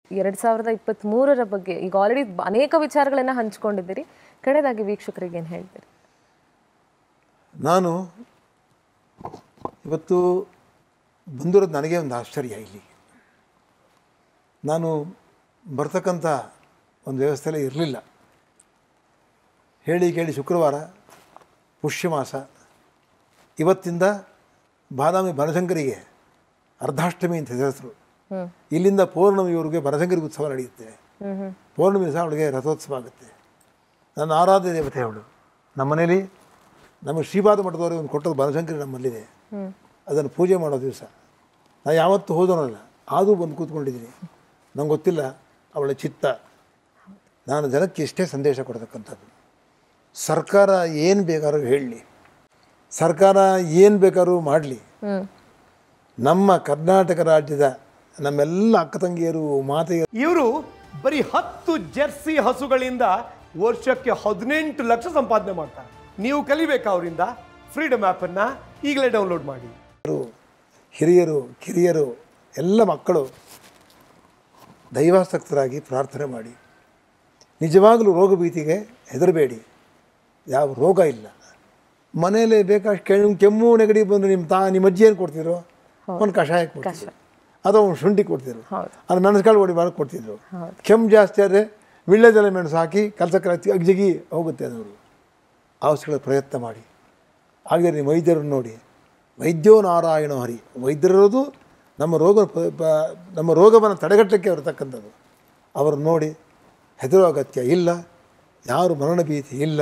ಎರಡು ಸಾವಿರದ ಇಪ್ಪತ್ತ್ಮೂರರ ಬಗ್ಗೆ ಈಗ ಆಲ್ರೆಡಿ ಅನೇಕ ವಿಚಾರಗಳನ್ನು ಹಂಚ್ಕೊಂಡಿದ್ದೀರಿ ಕಡೆದಾಗಿ ವೀಕ್ಷಕರಿಗೆ ಏನು ಹೇಳ್ತೀರಿ ನಾನು ಇವತ್ತು ಬಂದಿರೋದು ನನಗೆ ಒಂದು ಆಶ್ಚರ್ಯ ಇಲ್ಲಿ ನಾನು ಬರ್ತಕ್ಕಂಥ ಒಂದು ವ್ಯವಸ್ಥೆಯಲ್ಲೇ ಇರಲಿಲ್ಲ ಹೇಳಿ ಕೇಳಿ ಶುಕ್ರವಾರ ಪುಷ್ಯಮಾಸ ಇವತ್ತಿಂದ ಬಾದಾಮಿ ಬನಶಂಕರಿಗೆ ಅರ್ಧಾಷ್ಟಮಿ ಅಂತ ಹೆಸರು ಇಲ್ಲಿಂದ ಪೌರ್ಣಮಿಯವರೆಗೆ ಬನಶಂಕರಿ ಉತ್ಸವ ನಡೆಯುತ್ತೆ ಪೌರ್ಣಮಿ ದಿವಸ ಅವಳಿಗೆ ರಥೋತ್ಸವ ಆಗುತ್ತೆ ನನ್ನ ಆರಾಧ್ಯ ದೇವತೆ ಅವಳು ನಮ್ಮನೇಲಿ ನಮ್ಮ ಶ್ರೀಪಾದ ಮಠದವರಿಗೆ ಒಂದು ಕೊಟ್ಟದ್ದು ಬನಶಂಕರಿ ನಮ್ಮಲ್ಲಿದೆ ಅದನ್ನು ಪೂಜೆ ಮಾಡೋ ದಿವಸ ನಾನು ಯಾವತ್ತೂ ಹೋದನಲ್ಲ ಆದರೂ ಬಂದು ಕೂತ್ಕೊಂಡಿದ್ದೀನಿ ನಂಗೆ ಗೊತ್ತಿಲ್ಲ ಅವಳ ಚಿತ್ತ ನಾನು ಜನಕ್ಕೆ ಇಷ್ಟೇ ಸಂದೇಶ ಕೊಡ್ತಕ್ಕಂಥದ್ದು ಸರ್ಕಾರ ಏನು ಬೇಕಾದ್ರೂ ಹೇಳಲಿ ಸರ್ಕಾರ ಏನು ಬೇಕಾದ್ರೂ ಮಾಡಲಿ ನಮ್ಮ ಕರ್ನಾಟಕ ರಾಜ್ಯದ ನಮ್ಮೆಲ್ಲ ಅಕ್ಕ ತಂಗಿಯರು ಮಾತೆಯರು ಇವರು ಬರೀ ಹತ್ತು ಜೆರ್ಸಿ ಹಸುಗಳಿಂದ ವರ್ಷಕ್ಕೆ ಹದಿನೆಂಟು ಲಕ್ಷ ಸಂಪಾದನೆ ಮಾಡ್ತಾರೆ ನೀವು ಕಲಿಬೇಕಾ ಅವರಿಂದ ಫ್ರೀಡಮ್ ಆ್ಯಪನ್ನು ಈಗಲೇ ಡೌನ್ಲೋಡ್ ಮಾಡಿ ಹಿರಿಯರು ಕಿರಿಯರು ಎಲ್ಲ ಮಕ್ಕಳು ದೈವಾಸಕ್ತರಾಗಿ ಪ್ರಾರ್ಥನೆ ಮಾಡಿ ನಿಜವಾಗಲೂ ರೋಗ ಭೀತಿಗೆ ಹೆದರಬೇಡಿ ಯಾವ ರೋಗ ಇಲ್ಲ ಮನೇಲಿ ಬೇಕಾಷ್ಟು ಕೆಮ್ಮು ಕೆಮ್ಮು ನೆಗಡಿ ಬಂದು ನಿಮ್ಮ ತಾ ನಿಮ್ಮ ಅಜ್ಜಿ ಏನು ಕೊಡ್ತಿದ್ರು ಒಂದು ಕಷಾಯ ಕೊಡ್ತಿದ್ರು ಅಥವಾ ಒಂದು ಶುಂಠಿ ಕೊಡ್ತಿದ್ರು ಹೌದು. ಅದು ಮೆಣಸುಕಾಳು ಹೊಡಿ ಮಾಡಿ ಕೊಡ್ತಿದ್ರು ಕೆಮ್ಮು ಜಾಸ್ತಿ ಆದರೆ ವಿಳ್ಳೆದೆಲೆ ಮೆಣಸು ಹಾಕಿ ಕಲಸಕ್ಕೆ ಹಚ್ಚಿ ಅಗ್ಜಿಗಿ ಹೋಗುತ್ತೆ ಅದವರು ಔಷಧಿಗಳ ಪ್ರಯತ್ನ ಮಾಡಿ ಹಾಗೆ ನೀವು ವೈದ್ಯರನ್ನು ನೋಡಿ ವೈದ್ಯೋ ನಾರಾಯಣ ಹರಿ ವೈದ್ಯರಿರೋದು ನಮ್ಮ ರೋಗ ಪ- ಪ- ನಮ್ಮ ರೋಗವನ್ನು ತಡೆಗಟ್ಟಕ್ಕೆ ಬರತಕ್ಕಂಥದ್ದು ಅವರನ್ನು ನೋಡಿ ಹೆದರೋ ಅಗತ್ಯ ಇಲ್ಲ ಯಾರು ಮರಣ ಭೀತಿ ಇಲ್ಲ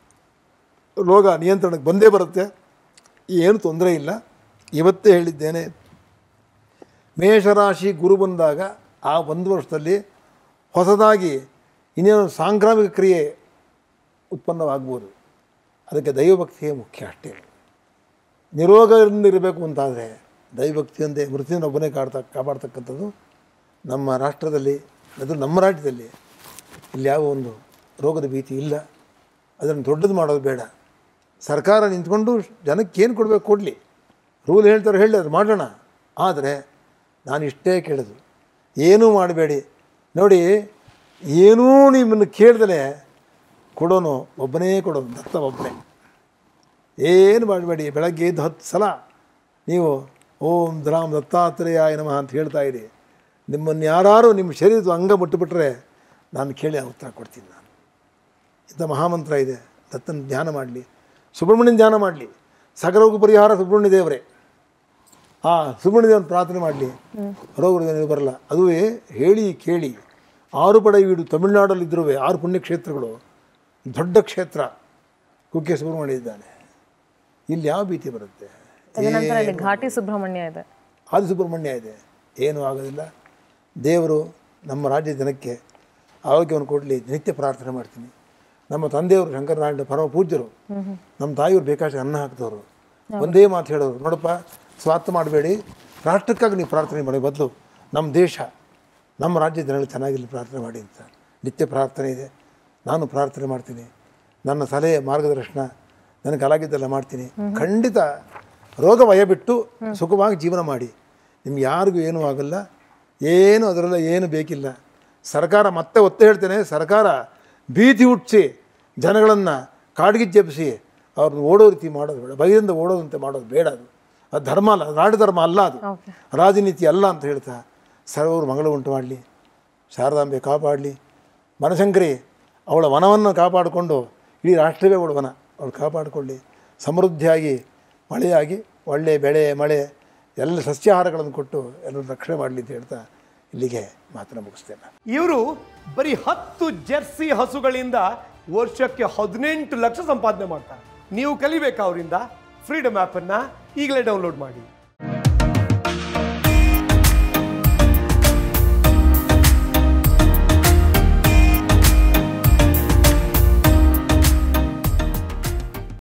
ರೋಗ ನಿಯಂತ್ರಣಕ್ಕೆ ಬಂದೇ ಬರುತ್ತೆ ಏನು ತೊಂದರೆ ಇಲ್ಲ ಇವತ್ತೇ ಹೇಳಿದ್ದೇನೆ ಮೇಷರಾಶಿ ಗುರು ಬಂದಾಗ ಆ ಒಂದು ವರ್ಷದಲ್ಲಿ ಹೊಸದಾಗಿ ಇನ್ನೇನು ಸಾಂಕ್ರಾಮಿಕ ಕ್ರಿಯೆ ಉತ್ಪನ್ನವಾಗ್ಬೋದು ಅದಕ್ಕೆ ದೈವಭಕ್ತಿಯೇ ಮುಖ್ಯ ಅಷ್ಟೇ ನಿರೋಗದಿಂದ ಇರಬೇಕು ಅಂತಾದರೆ ದೈವಭಕ್ತಿಯಂತೆ ಮೃತ್ಯುವಿನ ಒಬ್ಬನೇ ಕಾಡ್ತಾ ಕಾಪಾಡ್ತಕ್ಕಂಥದ್ದು ನಮ್ಮ ರಾಷ್ಟ್ರದಲ್ಲಿ ಅದು ನಮ್ಮ ರಾಜ್ಯದಲ್ಲಿ ಇಲ್ಲಿ ಯಾವ ಒಂದು ರೋಗದ ಭೀತಿ ಇಲ್ಲ ಅದನ್ನು ದೊಡ್ಡದು ಮಾಡೋದು ಬೇಡ ಸರ್ಕಾರ ನಿಂತ್ಕೊಂಡು ಜನಕ್ಕೆ ಏನು ಕೊಡಬೇಕು ಕೊಡಲಿ ರೂಲ್ ಹೇಳ್ತಾರೆ ಹೇಳಿ ಅದು ಮಾಡೋಣ ಆದರೆ ನಾನು ಇಷ್ಟೇ ಕೇಳೋದು ಏನೂ ಮಾಡಬೇಡಿ ನೋಡಿ ಏನೂ ನಿಮ್ಮನ್ನು ಕೇಳ್ದಲೆ ಕೊಡೋನು ಒಬ್ಬನೇ ಕೊಡೋನು ದತ್ತ ಒಬ್ಬನೇ ಏನು ಮಾಡಬೇಡಿ ಬೆಳಗ್ಗೆ ಎದ್ದು ಹತ್ತು ಸಲ ನೀವು ಓಂ ದ್ರಾಮ್ ದತ್ತಾತ್ರೇಯಾಯ ನಮಃ ಅಂತ ಹೇಳ್ತಾ ಇರಿ ನಿಮ್ಮನ್ನು ಯಾರು ನಿಮ್ಮ ಶರೀರದ ಅಂಗ ಮುಟ್ಟಿಬಿಟ್ರೆ ನಾನು ಕೇಳಿ ಆ ಉತ್ತರ ಕೊಡ್ತೀನಿ ನಾನು ಇಂಥ ಮಹಾಮಂತ್ರ ಇದೆ ದತ್ತನ ಧ್ಯಾನ ಮಾಡಲಿ ಸುಬ್ರಹ್ಮಣ್ಯನ ಧ್ಯಾನ ಮಾಡಲಿ ಸಕಲೋಗ ಪರಿಹಾರ ಸುಬ್ರಹ್ಮಣ್ಯ ದೇವರೇ ಹಾಂ ಸುಬ್ರಹ್ಮಣ್ಯ ದೇವನ ಪ್ರಾರ್ಥನೆ ಮಾಡಲಿ ರೋಗ ಬರಲ್ಲ ಅದುವೇ ಹೇಳಿ ಕೇಳಿ ಆರು ಪಡೆ ವೀಡು ತಮಿಳುನಾಡಲ್ಲಿದ್ದರೂ ಆರು ಪುಣ್ಯಕ್ಷೇತ್ರಗಳು ದೊಡ್ಡ ಕ್ಷೇತ್ರ ಕುಕ್ಕೆ ಸುಬ್ರಹ್ಮಣ್ಯ ಇದ್ದಾನೆ ಇಲ್ಲಿ ಯಾವ ಭೀತಿ ಬರುತ್ತೆ ತದನಂತರ ಇಲ್ಲಿ ಘಾಟಿ ಸುಬ್ರಹ್ಮಣ್ಯ ಇದೆ ಆದಿ ಸುಬ್ರಹ್ಮಣ್ಯ ಇದೆ ಏನೂ ಆಗೋದಿಲ್ಲ ದೇವರು ನಮ್ಮ ರಾಜ್ಯ ಜನಕ್ಕೆ ಆರೋಗ್ಯವನ್ನು ಕೊಡಲಿ ನಿತ್ಯ ಪ್ರಾರ್ಥನೆ ಮಾಡ್ತೀನಿ ನಮ್ಮ ತಂದೆಯವರು ಶಂಕರನಾರಾಯಣ ಪರಮ ಪೂಜ್ಯರು ನಮ್ಮ ತಾಯಿಯವರು ಬೇಕಾಷ್ಟು ಅನ್ನ ಹಾಕಿದವರು ಒಂದೇ ಮಾತು ಹೇಳೋರು ನೋಡಪ್ಪ ಸ್ವಾರ್ಥ ಮಾಡಬೇಡಿ ರಾಷ್ಟ್ರಕ್ಕಾಗಿ ನೀವು ಪ್ರಾರ್ಥನೆ ಮಾಡಿ ಬದಲು ನಮ್ಮ ದೇಶ ನಮ್ಮ ರಾಜ್ಯ ಜನಗಳು ಚೆನ್ನಾಗಿರಲಿ ಪ್ರಾರ್ಥನೆ ಮಾಡಿ ಅಂತ ನಿತ್ಯ ಪ್ರಾರ್ಥನೆ ಇದೆ ನಾನು ಪ್ರಾರ್ಥನೆ ಮಾಡ್ತೀನಿ ನನ್ನ ಸಲಹೆ ಮಾರ್ಗದರ್ಶನ ನನಗೆ ಅಲಾಗಿದ್ದೆಲ್ಲ ಮಾಡ್ತೀನಿ ಖಂಡಿತ ರೋಗ ಭಯ ಬಿಟ್ಟು ಸುಖವಾಗಿ ಜೀವನ ಮಾಡಿ ನಿಮ್ಗೆ ಯಾರಿಗೂ ಏನೂ ಆಗಲ್ಲ ಏನು ಅದರೆಲ್ಲ ಏನು ಬೇಕಿಲ್ಲ ಸರ್ಕಾರ ಮತ್ತೆ ಒತ್ತೆ ಹೇಳ್ತೇನೆ ಸರ್ಕಾರ ಭೀತಿ ಹುಟ್ಟಿಸಿ ಜನಗಳನ್ನು ಕಾಡ್ಗಿಚ್ಚೆಬ್ಬಿಸಿ ಅವ್ರನ್ನ ಓಡೋ ರೀತಿ ಮಾಡೋದು ಬೇಡ ಭಯದಿಂದ ಓಡೋದಂತೆ ಮಾಡೋದು ಬೇಡ ಅದು ಅದು ಧರ್ಮ ಅಲ್ಲ ನಾಡು ಧರ್ಮ ಅಲ್ಲ ಅದು ರಾಜನೀತಿ ಅಲ್ಲ ಅಂತ ಹೇಳ್ತಾ ಸರ್ವರು ಮಂಗಳ ಉಂಟು ಮಾಡಲಿ ಶಾರದಾಂಬೆ ಕಾಪಾಡಲಿ ಮನಶಂಕರಿ ಅವಳ ವನವನ್ನು ಕಾಪಾಡಿಕೊಂಡು ಇಡೀ ರಾಷ್ಟ್ರವೇ ಅವಳ ವನ ಅವಳು ಕಾಪಾಡಿಕೊಳ್ಳಿ ಸಮೃದ್ಧಿಯಾಗಿ ಮಳೆಯಾಗಿ ಒಳ್ಳೆಯ ಬೆಳೆ ಮಳೆ ಎಲ್ಲ ಸಸ್ಯಾಹಾರಗಳನ್ನು ಕೊಟ್ಟು ಎಲ್ಲರೂ ರಕ್ಷಣೆ ಮಾಡಲಿ ಅಂತ ಹೇಳ್ತಾ ಇಲ್ಲಿಗೆ ಮಾತನ್ನು ಮುಗಿಸ್ತೇನೆ ಇವರು ಬರೀ ಹತ್ತು ಜೆರ್ಸಿ ಹಸುಗಳಿಂದ ವರ್ಷಕ್ಕೆ ಹದಿನೆಂಟು ಲಕ್ಷ ಸಂಪಾದನೆ ಮಾಡ್ತಾರೆ ನೀವು ಕಲಿಬೇಕಾ ಅವರಿಂದ ಫ್ರೀಡಮ್ ಆ್ಯಪನ್ನು ಈಗಲೇ ಡೌನ್ಲೋಡ್ ಮಾಡಿ